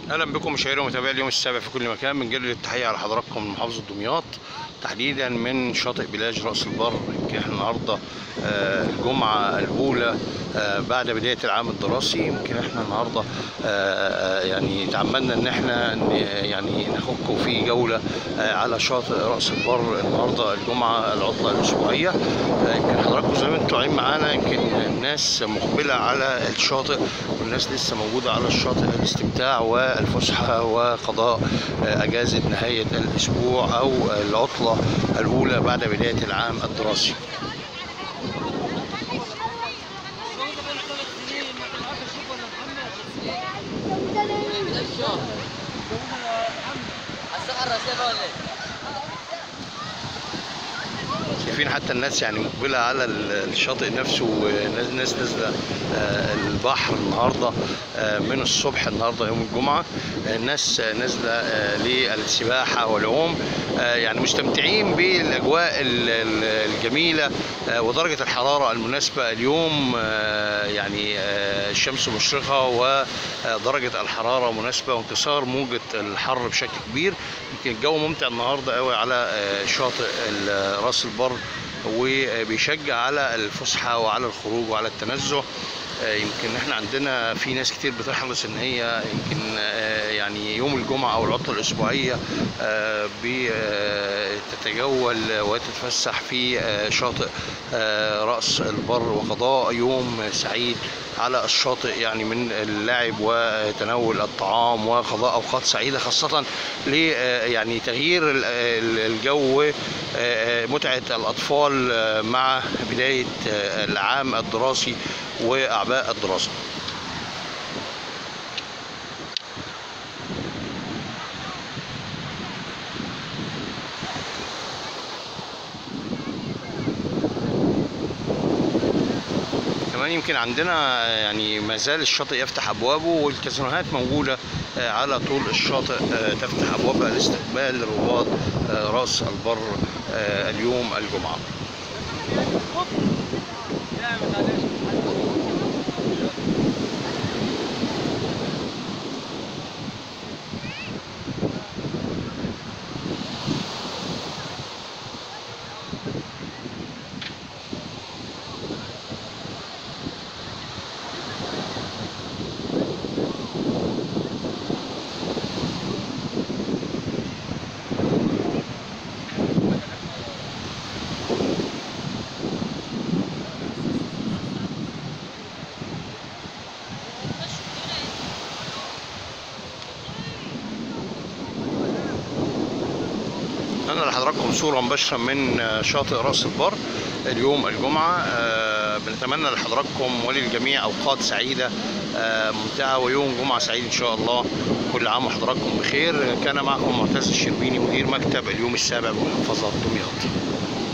اهلا بكم مشاهير ومتابعي اليوم السابع في كل مكان بنجدد التحيه على حضراتكم من محافظه دمياط تحديدا من شاطئ بلاج راس البر يمكن احنا النهارده آه، الجمعه الاولى آه، بعد بدايه العام الدراسي يمكن احنا النهارده آه، آه، يعني تعمدنا ان احنا ن- يعني ناخدكم في جوله آه، على شاطئ راس البر النهارده الجمعه العطله الاسبوعيه آه، يمكن حضراتكم زي ما انتم طالعين معانا يمكن الناس مقبله على الشاطئ والناس لسه موجوده على الشاطئ الاستمتاع والفسحه وقضاء آه، اجازه نهايه الاسبوع او العطله الاولى بعد بدايه العام الدراسي السحر رسيفة ولا ايه؟ شايفين حتى الناس يعني مقبله على ال- الشاطئ نفسه وناس ناس نازله آه، البحر النهارده آه، من الصبح النهارده يوم الجمعه آه، الناس نازله آه، للسباحه والعوم آه، يعني مستمتعين بالاجواء ال- ال- الجميله آه، ودرجه الحراره المناسبه اليوم آه، يعني آه، الشمس مشرقه ودرجه الحراره مناسبه وانكسار موجه الحر بشكل كبير يمكن الجو ممتع النهارده قوي على آه، شاطئ ال- راس البر وبيشجع على الفسحه وعلى الخروج وعلى التنزه آه، يمكن احنا عندنا في ناس كتير بتحرص ان هي يمكن آه، يعني يوم الجمعه او العطله الاسبوعيه آه، بتتجول وتتفسح في آه، شاطئ آه، راس البر وقضاء يوم سعيد على الشاطئ يعني من اللعب وتناول الطعام وقضاء اوقات سعيده خاصه ل آه، يعني تغيير ال- ال- الجو آه، متعه الاطفال آه، مع بدايه آه، العام الدراسي واعباء الدراسه كمان يمكن عندنا يعني ما زال الشاطئ يفتح ابوابه والكازينوهات موجوده آه، على طول الشاطئ آه، تفتح ابوابها لاستقبال رواد آه، راس البر آه، اليوم الجمعه أنا لحضراتكم صورة مباشرة من آه، شاطئ راس البر اليوم الجمعة آه، بنتمنى لحضراتكم وللجميع أوقات سعيدة آه، ممتعة ويوم جمعة سعيد إن شاء الله كل عام وحضراتكم بخير كان معكم معتز الشربيني مدير مكتب اليوم السابع بمحافظة دمياط